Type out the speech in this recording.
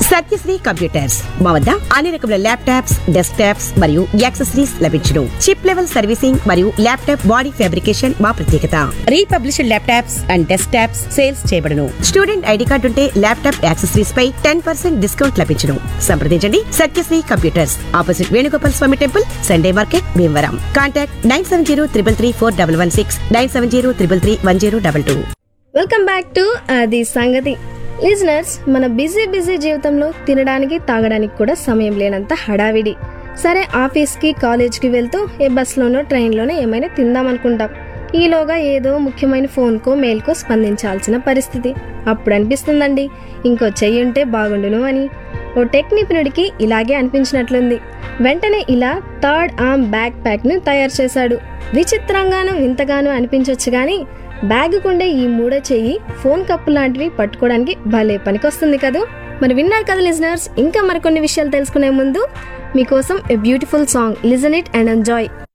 Satyasri computers మా వద్ద అన్ని రకముల ల్యాప్టాప్స్ డెస్క్ టాప్స్ మరియు యాక్సెసరీస్ లభించును చిప్ లెవెల్ సర్వీసింగ్ మరియు ల్యాప్టాప్ బాడీ ఫ్యాబ్రికేషన్ మా ప్రత్యేకత republished laptops and desktops sales చేయబడును స్టూడెంట్ ఐడి కార్డు ఉంటే ల్యాప్టాప్ యాక్సెసరీస్ పై టెన్ పర్సెంట్ డిస్కౌంట్ లభించును సంప్రదించండి Satyasri computers opposite Venugopal Swamy temple Sunday market Bhimavaram contact nine seven zero triple three four double one six nine seven zero triple three one zero double two welcome back to అది సంగతి listeners మన busy busy జీవితంలో తినడానికి తాగడానికి కూడా సమయం లేనంత హడావిడి సరే ఆఫీస్కి కాలేజ్కి వెళ్తూ ఏ బస్లోనో ట్రైన్లోనో ఏమైనా తిందామనుకుంటాం ఈలోగా ఏదో ముఖ్యమైన ఫోన్కో మెయిల్కో స్పందించాల్సిన పరిస్థితి అప్పుడు అనిపిస్తుందండి ఇంకో చెయ్యి ఉంటే బాగుండును అని ఓ టెక్ నిపుణుడికి ఇలాగే అనిపించినట్లుంది వెంటనే ఇలా థర్డ్ ఆర్మ్ బ్యాక్ ప్యాక్ను తయారు చేశాడు విచిత్రంగాను వింతగాను అనిపించవచ్చు కానీ బ్యాగుకుండే ఈ మూడో చెయ్యి ఫోన్ కప్పు లాంటివి పట్టుకోవడానికి భలే పనికొస్తుంది కదూ మరి విన్నారు కదా లిజనర్స్ ఇంకా మరికొన్ని విషయాలు తెలుసుకునే ముందు మీకోసం a beautiful song listen it and enjoy